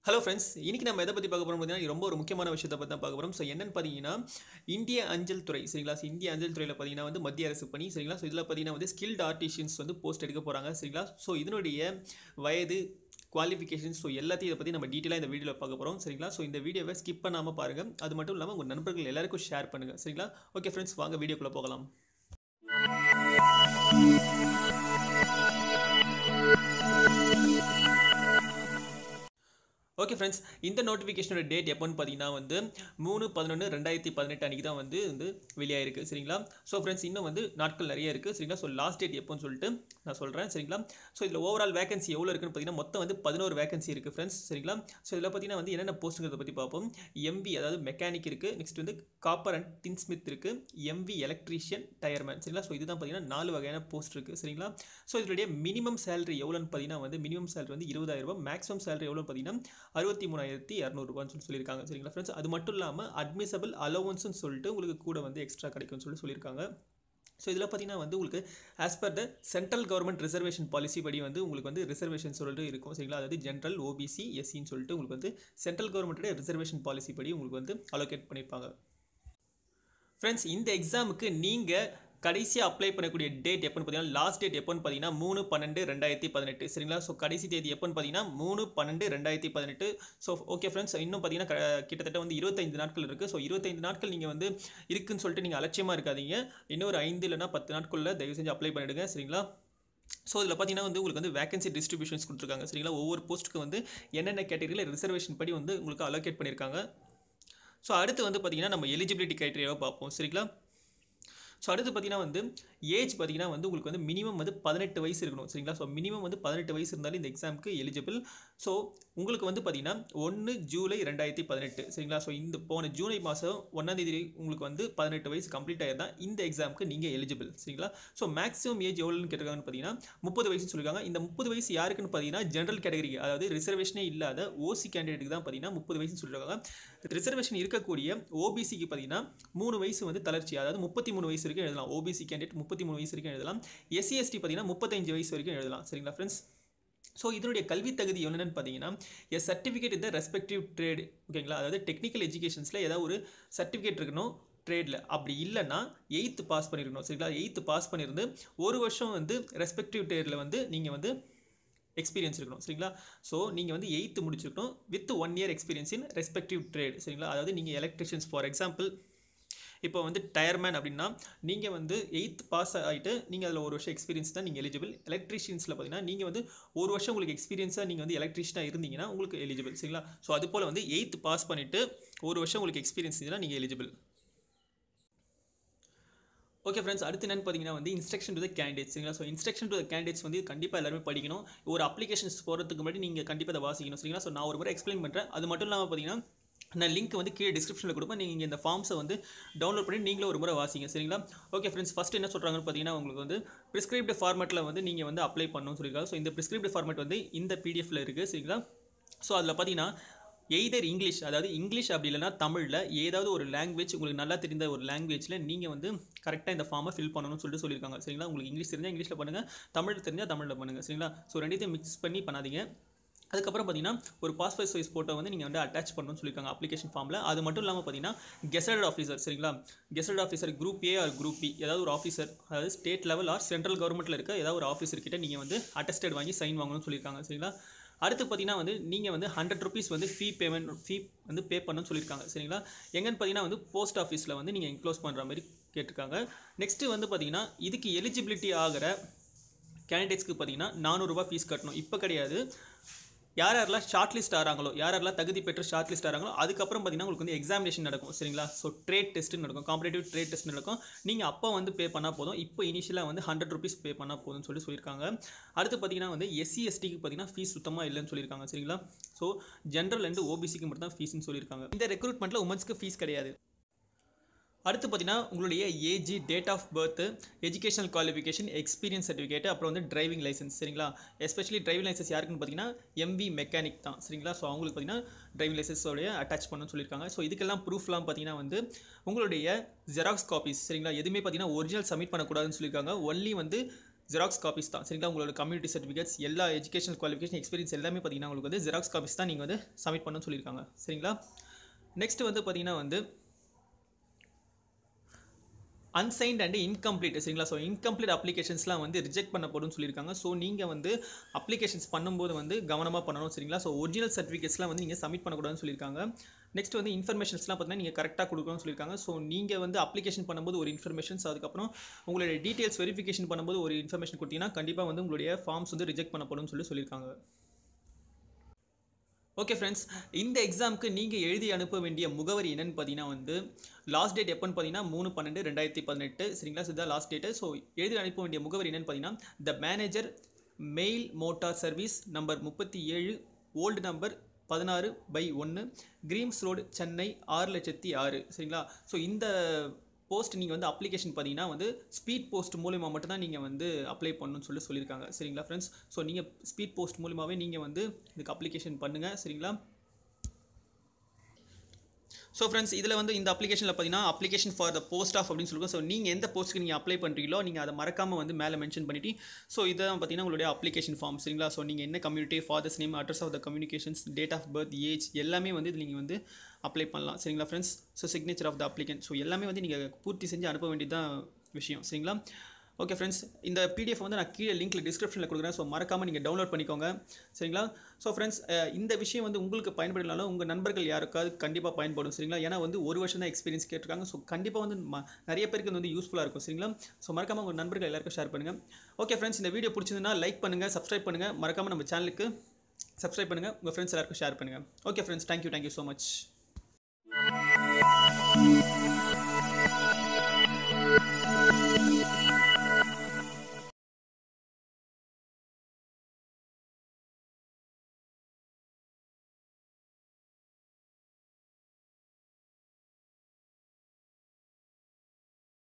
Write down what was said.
hello friends இன்னைக்கு நம்ம எதை பற்றி பார்க்க போகிறோம் பார்த்தீங்கன்னா ரொம்ப ஒரு முக்கியமான விஷயத்தை பற்றி தான் பார்க்க போகிறோம் ஸோ என்னன்னு பார்த்தீங்கன்னா இந்திய அஞ்சல் துறை சரிங்களா So, இந்திய அஞ்சல் துறையில் பார்த்தீங்கன்னா வந்து மத்திய அரசு பணி சரிங்களா ஸோ இதில் பார்த்தீங்கன்னா வந்து ஸ்கில்ட் ஆர்டிஷியன்ஸ் வந்து போஸ்ட் எடுக்க போகிறாங்க சரிங்களா ஸோ இதனுடைய வயது குவாலிஃபிகேஷன்ஸ் ஸோ எல்லாத்தையும் இதை பற்றி நம்ம டீட்டெயிலாக இந்த வீடியோவில் பார்க்க போகிறோம் சரிங்களா ஸோ இந்த வீடியோவை ஸ்கிப் பண்ணாமல் பாருங்கள் அது மட்டும் இல்லாமல் உங்கள் நண்பர்கள் எல்லாருக்கும் ஷேர் பண்ணுங்கள் சரிங்களா ஓகே ஃப்ரெண்ட்ஸ் வாங்க வீடியோக்குள்ளே போகலாம் ஓகே ஃப்ரெண்ட்ஸ் இந்த நோட்டிஃபிகேஷனோட டேட் எப்போன்னு பார்த்தீங்கன்னா வந்து மூணு பதினொன்று ரெண்டாயிரத்தி பதினெட்டு அன்றைக்கி தான் வந்து வந்து வெளியாயிருக்கு சரிங்களா ஸோ ஃப்ரெண்ட்ஸ் இன்னும் வந்து நாட்கள் நிறைய இருக்குது சரிங்களா ஸோ லாஸ்ட் டேட் எப்போன்னு சொல்லிட்டு நான் சொல்கிறேன் சரிங்களா ஸோ இதில் ஓவரால் வேகன்சி எவ்வளோ இருக்குன்னு பார்த்தீங்கன்னா மொத்தம் வந்து பதினோரு வேகன்சி இருக்குது ஃப்ரெண்ட்ஸ் சரிங்களா ஸோ இதில் பார்த்தீங்கன்னா வந்து என்னென்ன போஸ்ட்டுங்கிறத பற்றி பார்ப்போம் எம்பி அதாவது மெக்கானிக் இருக்குது நெக்ஸ்ட் வந்து காப்பர் அண்ட் டின்ஸ்மித் இருக்குது எம்பி எலக்ட்ரீஷியன் டயர்மேன் சரிங்களா ஸோ இதுதான் பார்த்தீங்கன்னா நாலு வகையான போஸ்ட் இருக்குது சரிங்களா ஸோ இதனுடைய மினிமம் சேலரி எவ்வளோன்னு பார்த்தீங்கன்னா வந்து மினிமம் சேலரி வந்து இருபதாயிரம் ரூபாய் மேக்ஸிமம் சேலரி எவ்வளோன்னு பார்த்தீங்கன்னா அறுபத்தி மூணாயிரத்தி இரநூறுபான்னு சொல்லி சொல்லியிருக்காங்க சரிங்களா ஃப்ரெண்ட்ஸ் அது மட்டும் இல்லாமல் அட்மிசபிள் அலோவன்ஸ்னு சொல்லிட்டு உங்களுக்கு கூட வந்து எக்ஸ்ட்ரா கிடைக்கும்னு சொல்லி சொல்லியிருக்காங்க ஸோ இதில் பார்த்தீங்கன்னா வந்து உங்களுக்கு as per the central government reservation policy படி வந்து உங்களுக்கு வந்து ரிசர்வேஷன் சொல்லிட்டு இருக்கும் சரிங்களா அதாவது ஜென்ரல் ஓபிசி எஸ்சின்னு சொல்லிட்டு உங்களுக்கு வந்து சென்ட்ரல் கவர்மெண்ட்டோட ரிசர்வேஷன் பாலிசி படி உங்களுக்கு வந்து அலோகேட் பண்ணியிருப்பாங்க ஃப்ரெண்ட்ஸ் இந்த எக்ஸாமுக்கு நீங்கள் கடைசியாக அப்ளை பண்ணக்கூடிய டேட் எப்போன்னு பார்த்தீங்கன்னா லாஸ்ட் டேட் எப்போன்னு பார்த்தீங்கன்னா மூணு பன்னெண்டு ரெண்டாயிரத்தி பதினெட்டு சரிங்களா ஸோ கடைசி தேதி எப்போன்னு பார்த்தீங்கன்னா மூணு பன்னெண்டு ரெண்டாயிரத்தி பதினெட்டு ஸோ ஓகே ஃப்ரெண்ட்ஸ் இன்னும் பார்த்தீங்கன்னா க- கிட்டத்தட்ட வந்து இருபத்தைந்து நாட்கள் இருக்குது ஸோ இருபத்தைந்து நாட்கள் நீங்கள் வந்து இருக்குன்னு சொல்லிட்டு நீங்கள் அலட்சியமாக இருக்காதீங்க இன்னொரு ஐந்து இல்லைன்னா பத்து நாட்களில் தயவு செஞ்சு அப்ளை பண்ணிடுங்க சரிங்களா ஸோ இதில் பார்த்தீங்கன்னா வந்து உங்களுக்கு வந்து வேகன்சி டிஸ்ட்ரிபியூஷன்ஸ் கொடுத்துருக்காங்க சரிங்களா ஒவ்வொரு போஸ்ட்டுக்கு வந்து என்னென்ன கேட்டகரியில் ரிசர்வேஷன் படி வந்து உங்களுக்கு அலோகேட் பண்ணியிருக்காங்க ஸோ அடுத்து வந்து பார்த்தீங்கன்னா நம்ம எலிஜிபிலிட்டி க்ரைட்டீரியாவை பார்ப்போம் சரிங்களா ஸோ அடுத்து பார்த்தீங்கன்னா வந்து ஏஜ் பார்த்தீங்கன்னா வந்து உங்களுக்கு வந்து மினிமம் வந்து பதினெட்டு வயசு இருக்கணும் சரிங்களா ஸோ மினிமம் வந்து பதினெட்டு வயசு இருந்தாலும் இந்த எக்ஸாமுக்கு எலிஜிபிள் ஸோ உங்களுக்கு வந்து பார்த்தீங்கன்னா ஒன்று ஜூலை ரெண்டாயிரத்தி பதினெட்டு சரிங்களா ஸோ இந்த போன ஜூலை மாதம் ஒன்றாந்தேதி உங்களுக்கு வந்து பதினெட்டு வயசு கம்ப்ளீட் ஆயிருந்தா இந்த எக்ஸாமுக்கு நீங்கள் எலிஜிபிள் சரிங்களா ஸோ மேக்ஸிமம் ஏஜ் எவ்வளோன்னு கேட்டிருக்காங்கன்னு பார்த்தீங்கன்னா முப்பது வயசுன்னு சொல்லியிருக்காங்க இந்த முப்பது வயசு யாருக்குன்னு பார்த்தீங்கன்னா ஜென்ரல் கேட்டகரி அதாவது ரிசர்வேஷனே இல்லாத ஓசி கேண்டிடேட்டுக்கு தான் பார்த்தீங்கன்னா முப்பது வயசுன்னு சொல்லியிருக்காங்க ரிசர்வேஷன் இருக்கக்கூடிய ஓபிசிக்கு பார்த்தீங்கன்னா மூணு வயசு வந்து தளர்ச்சி அதாவது முப்பத்தி மூணு வயசு வரைக்கும் எழுதலாம் ஓபிசி கேண்டிடேட் முப்பத்தி மூணு வயசு வரைக்கும் எழுதலாம் எஸ்சி எஸ்டி பார்த்தீங்கன்னா முப்பத்தஞ்சு வயசு வரைக்கும் எழுதலாம் சரிங்களா ஃப்ரெண்ட்ஸ் ஸோ இதனுடைய கல்வி தகுதி என்னென்னு பார்த்தீங்கன்னா எ சர்டிஃபிகேட் இந்த ரெஸ்பெக்டிவ் ட்ரேட் ஓகேங்களா அதாவது டெக்னிக்கல் எஜுகேஷன்ஸில் ஏதாவது ஒரு சர்டிஃபிகேட் இருக்கணும் ட்ரேடில் அப்படி இல்லைன்னா எயித்து பாஸ் பண்ணியிருக்கணும் சரிங்களா எயித்து பாஸ் பண்ணியிருந்து ஒரு வருஷம் வந்து ரெஸ்பெக்டிவ் ட்ரேடில் வந்து நீங்கள் வந்து எக்ஸ்பீரியன்ஸ் இருக்கணும் சரிங்களா ஸோ நீங்கள் வந்து எயித்து முடிச்சிருக்கணும் with one year experience in respective trade சரிங்களா அதாவது நீங்கள் எலக்ட்ரிஷியன்ஸ் ஃபார் எக்ஸாம்பிள் இப்போ வந்து டயர்மேன் அப்படின்னா நீங்கள் வந்து எயித் பாஸ் ஆகிட்டு நீங்கள் அதில் ஒரு வருஷம் எக்ஸ்பீரியன்ஸ் தான் நீங்கள் எலிஜிபிள் எலக்ட்ரிஷியன்ஸில் பார்த்தீங்கன்னா நீங்கள் வந்து ஒரு வருஷம் உங்களுக்கு எக்ஸ்பீரியன்ஸாக நீங்கள் வந்து எலக்ட்ரிஷியனாக இருந்தீங்கன்னா உங்களுக்கு எலிஜிபிள் சரிங்களா ஸோ அது போல் வந்து எயித் பாஸ் பண்ணிவிட்டு ஒரு வருஷம் உங்களுக்கு எக்ஸ்பீரியன்ஸ் இருந்தீங்கன்னா நீங்கள் எலிஜிபிள் ஓகே ஃப்ரெண்ட்ஸ் அடுத்து என்னன்னு பார்த்தீங்கன்னா வந்து இன்ஸ்ட்ரக்ஷன் டு த கேண்டிடேட்ஸ் சரிங்களா so instruction to the candidates வந்து கண்டிப்பாக எல்லாருமே படிக்கணும் ஒரு அப்ளிகேஷன்ஸ் போகிறதுக்கு முன்னாடி நீங்கள் கண்டிப்பாக அதை வாசிக்கணும் சரிங்களா ஸோ நான் ஒரு முறை எக்ஸ்பிளைன் பண்ணுறேன் அது மட்டும் இல்லாமல் பார்த்தீங்கன்னா நான் லிங்க் வந்து கீழே டிஸ்கிரிப்ஷனில் கொடுப்பேன் நீங்கள் இந்த ஃபார்ம்ஸை வந்து டவுன்லோட் பண்ணி நீங்களும் ஒரு முறை வாசிங்க சரிங்களா ஓகே ஃப்ரெண்ட்ஸ் ஃபஸ்ட் என்ன சொல்கிறாங்கன்னு பார்த்தீங்கன்னா உங்களுக்கு வந்து ப்ரிஸ்கிரிப்ட் ஃபார்மேட்டில் வந்து நீங்கள் வந்து அப்ளை பண்ணணும்னு சொல்லியிருக்காங்க ஸோ இந்த ப்ரிஸ்கிரிப்ட் ஃபார்மேட் வந்து இந்த பிடிஎஃப்ல இருக்குது சரிங்களா ஸோ அதில் பார்த்தீங்கன்னா எய்தர் இங்கிலீஷ் அதாவது இங்கிலீஷ் அப்படி இல்லைன்னா தமிழில் ஏதாவது ஒரு லாங்குவேஜ் உங்களுக்கு நல்லா தெரிந்த ஒரு லாங்குவேஜில் நீங்கள் வந்து கரெக்டாக இந்த ஃபார்மை ஃபில் பண்ணணும்னு சொல்லிட்டு சொல்லியிருக்காங்க சரிங்களா உங்களுக்கு இங்கிலீஷ் தெரிஞ்சால் இங்கிலீஷில் பண்ணுங்கள் தமிழ் தெரிஞ்சால் தமிழில் பண்ணுங்கள் சரிங்களா ஸோ ரெண்டுத்தையும் மிக்ஸ் பண்ணி பண்ணாதீங்க அதுக்கப்புறம் பார்த்தீங்கன்னா ஒரு பாஸ்போர்ட் சைஸ் ஃபோட்டோ வந்து நீங்கள் வந்து அட்டாச் பண்ணணும்னு சொல்லியிருக்காங்க அப்ளிகேஷன் ஃபார்மில் அது மட்டும் இல்லாமல் பார்த்தீங்கன்னா கெசட் ஆஃபீஸர் சரிங்களா gazetted officer group A or group B ஏதாவது ஒரு ஆஃபீஸர் அதாவது ஸ்டேட் லெவல் ஆர் சென்ட்ரல் கவர்மெண்ட்டில் இருக்க ஏதாவது ஒரு ஆஃபீஸர் கிட்ட நீங்கள் வந்து அட்டஸ்டட் வாங்கி சைன் வாங்கணும்னு சொல்லியிருக்காங்க சரிங்களா அடுத்து பார்த்தீங்கன்னா வந்து நீங்கள் வந்து ஹண்ட்ரட் ருபீஸ் வந்து ஃபீ பேமெண்ட் ஃபீ வந்து பே பண்ணணும்னு சொல்லியிருக்காங்க சரிங்களா எங்கன்னு பார்த்தீங்கன்னா வந்து போஸ்ட் ஆஃபீஸில் வந்து நீங்கள் என்க்ளோஸ் பண்ணுற மாதிரி கேட்டிருக்காங்க நெக்ஸ்ட்டு வந்து பார்த்தீங்கன்னா இதுக்கு எலிஜிபிலிட்டி ஆகிற கேண்டிடேட்ஸ்க்கு பார்த்தீங்கன்னா நானூறுரூபா ஃபீஸ் கட்டணும் இப்போ கிடையாது யார் யாரெல்லாம் ஷார்ட் லிஸ்ட் ஆகிறாங்களோ யார் யாரெல்லாம் தகுதி பெற்று ஷார்ட் லிஸ்ட் ஆகிறாங்களோ அதுக்கப்புறம் பார்த்தீங்கன்னா உங்களுக்கு வந்து எக்ஸாமினேஷன் நடக்கும் சரிங்களா ஸோ ட்ரேட் டெஸ்ட் நடக்கும் காம்படேட்டிவ் ட்ரேட் டெஸ்ட் நடக்கும் நீங்கள் அப்போ வந்து பே பண்ணால் போதும் இப்போ இனிஷியலாக வந்து ஹண்ட்ரட் ருபீஸ் பே பண்ணால் போதும்னு சொல்லி சொல்லியிருக்காங்க அடுத்து பார்த்தீங்கன்னா வந்து எஸ்சி எஸ்டிக்கு பார்த்தீங்கன்னா ஃபீஸ் சுத்தமாக இல்லைன்னு சொல்லியிருக்காங்க சரிங்களா ஸோ ஜென்ரல் அண்ட் ஓபிசிக்கு மட்டும் தான் ஃபீஸ்னு சொல்லியிருக்காங்க இந்த ரெக்ரூட்மெண்ட்டில் உமன்ஸ்க்கு ஃபீஸ் கிடையாது அடுத்து பார்த்தீங்கன்னா உங்களுடைய age date of birth educational qualification experience certificate அப்புறம் வந்து டிரைவிங் லைசன்ஸ் சரிங்களா எஸ்பெஷலி டிரைவிங் லைசன்ஸ் யாருக்குன்னு பார்த்தீங்கன்னா எம்பி மெக்கானிக் தான் சரிங்களா ஸோ அவங்களுக்கு பார்த்தீங்கன்னா டிரைவிங் லைசன்ஸோடைய அட்டாச் பண்ணணும்னு சொல்லியிருக்காங்க ஸோ இதுக்கெல்லாம் ப்ரூஃப்லாம் பார்த்தீங்கன்னா வந்து உங்களுடைய ஜெராக்ஸ் காப்பீஸ் சரிங்களா எதுவுமே பார்த்தீங்கன்னா ஒரிஜினல் சப்மிட் பண்ணக்கூடாதுன்னு சொல்லியிருக்காங்க ஒன்லி வந்து ஜெராக்ஸ் காப்பீஸ் தான் சரிங்களா உங்களோட கம்யூனிட்டி சர்டிஃபிகேட்ஸ் எல்லா எஜுகேஷனல் குவாலிஃபிகேஷன் எக்ஸ்பீரியன்ஸ் எல்லாமே பார்த்தீங்கன்னா உங்களுக்கு வந்து ஜெராக்ஸ் காப்பீஸ் தான் நீங்கள் வந்து சப்மிட் பண்ணணும்னு சொல்லியிருக்காங்க சரிங்களா நெக்ஸ்ட் வந்து பார்த்தீங்கன்னா வந்து அன்சைன்ட் அண்ட் இன்கம்ப்ளீட் சரிங்களா ஸோ இன்கம்ப்ளீட் அப்ளிகேஷன்ஸ்லாம் வந்து ரிஜெக்ட் பண்ணப்படும்னு சொல்லியிருக்காங்க ஸோ நீங்கள் வந்து அப்ளிகேஷன்ஸ் பண்ணும்போது வந்து கவனமாக பண்ணணும் சரிங்களா ஸோ ஒரிஜினல் சர்டிஃபிகேட்ஸ்லாம் வந்து நீங்கள் சப்மிட் பண்ணக்கூடாதுன்னு சொல்லியிருக்காங்க நெக்ஸ்ட் வந்து இன்ஃபர்மேஷன்ஸ்லாம் பார்த்தீங்கன்னா நீங்கள் கரெக்டாக கொடுக்கணும்னு சொல்லியிருக்காங்க ஸோ நீங்கள் வந்து அப்ளிகேஷன் பண்ணும்போது ஒரு இன்ஃபர்மேஷன்ஸ் அதுக்கப்புறம் உங்களுடைய டீட்டெயில்ஸ் வெரிஃபிகேஷன் பண்ணும்போது ஒரு இன்ஃபர்மேஷன் கொடுத்தீங்கன்னா கண்டிப்பாக வந்து உங்களுடைய ஃபார்ம்ஸ் வந்து ரிஜெக்ட் பண்ணப்படும்னு சொல்லி சொல்லியிருக்காங்க ஓகே ஃப்ரெண்ட்ஸ் இந்த எக்ஸாமுக்கு நீங்கள் எழுதி அனுப்ப வேண்டிய முகவரி என்னன்னு பார்த்தீங்கன்னா வந்து லாஸ்ட் டேட் எப்போன்னு பார்த்தீங்கன்னா மூணு பன்னெண்டு ரெண்டாயிரத்தி பதினெட்டு சரிங்களா இதுதான் லாஸ்ட் டேட்டு ஸோ எழுதி அனுப்ப வேண்டிய முகவரி என்னன்னு பார்த்தீங்கன்னா the manager mail motor service number முப்பத்தி ஏழு ஓல்டு நம்பர் பதினாறு பை ஒன்று கிரீம்ஸ் ரோடு சென்னை ஆறு லட்சத்தி ஆறு சரிங்களா ஸோ இந்த போஸ்ட் நீங்கள் வந்து அப்ளிகேஷன் பார்த்தீங்கன்னா வந்து ஸ்பீட் போஸ்ட் மூலிமா மட்டும்தான் நீங்கள் வந்து அப்ளை பண்ணணும்னு சொல்லி சொல்லியிருக்காங்க சரிங்களா ஃப்ரெண்ட்ஸ் ஸோ நீங்கள் ஸ்பீட் போஸ்ட் மூலிமாவே நீங்கள் வந்து இதுக்கு அப்ளிகேஷன் பண்ணுங்கள் சரிங்களா ஸோ ஃப்ரெண்ட்ஸ் இதில் வந்து இந்த அப்ளிகேஷனில் பார்த்தீங்கன்னா application for the post of அப்படின்னு சொல்லுவோம் ஸோ நீங்கள் எந்த போஸ்ட்டுக்கு நீங்கள் அப்ளை பண்ணுறீங்களோ நீங்கள் அதை மறக்காமல் வந்து மேலே மென்ஷன் பண்ணிட்டு ஸோ இதை பார்த்தீங்கன்னா உங்களுடைய அப்ளிகேஷன் ஃபார்ம் சரிங்களா ஸோ நீங்கள் என்ன community father's name address of the communications date of birth age எல்லாமே வந்து இது நீங்கள் வந்து அப்ளை பண்ணலாம் சரிங்களா friends so signature of the applicant so எல்லாமே வந்து நீங்கள் பூர்த்தி செஞ்சு அனுப்ப வேண்டியதுதான் விஷயம் சரிங்களா ஓகே ஃப்ரெண்ட்ஸ் இந்த பிடிஎஃப் வந்து நான் கீழே லிங்க்கில் டிஸ்கிரிப்ஷனில் கொடுக்குறேன் ஸோ மறக்காமல் நீங்கள் டவுன்லோட் பண்ணிக்கோங்க சரிங்களா ஸோ ஃப்ரெண்ட்ஸ் இந்த விஷயம் வந்து உங்களுக்கு பயன்படனாலும் உங்கள் நண்பர்கள் யாருக்காவது கண்டிப்பாக பயன்படும் சரிங்களா ஏன்னா வந்து ஒரு வருஷம் தான் எக்ஸ்பீரியன்ஸ் கேட்டிருக்காங்க ஸோ கண்டிப்பாக வந்து ம- நிறைய பேருக்கு இது வந்து யூஸ்ஃபுல்லாக இருக்கும் சரிங்களா ஸோ மறக்காமல் உங்கள் நண்பர்கள் எல்லாருக்கும் ஷேர் பண்ணுங்கள் ஓகே ஃப்ரெண்ட்ஸ் இந்த வீடியோ பிடிச்சிருந்தா லைக் பண்ணுங்கள் சப்ஸ்கிரைப் பண்ணுங்கள் மறக்காமல் நம்ம சேனலுக்கு சப்ஸ்கிரைப் பண்ணுங்கள் உங்கள் ஃப்ரெண்ட்ஸ் எல்லாருக்கும் ஷேர் பண்ணுங்கள் okay friends thank you thank you so much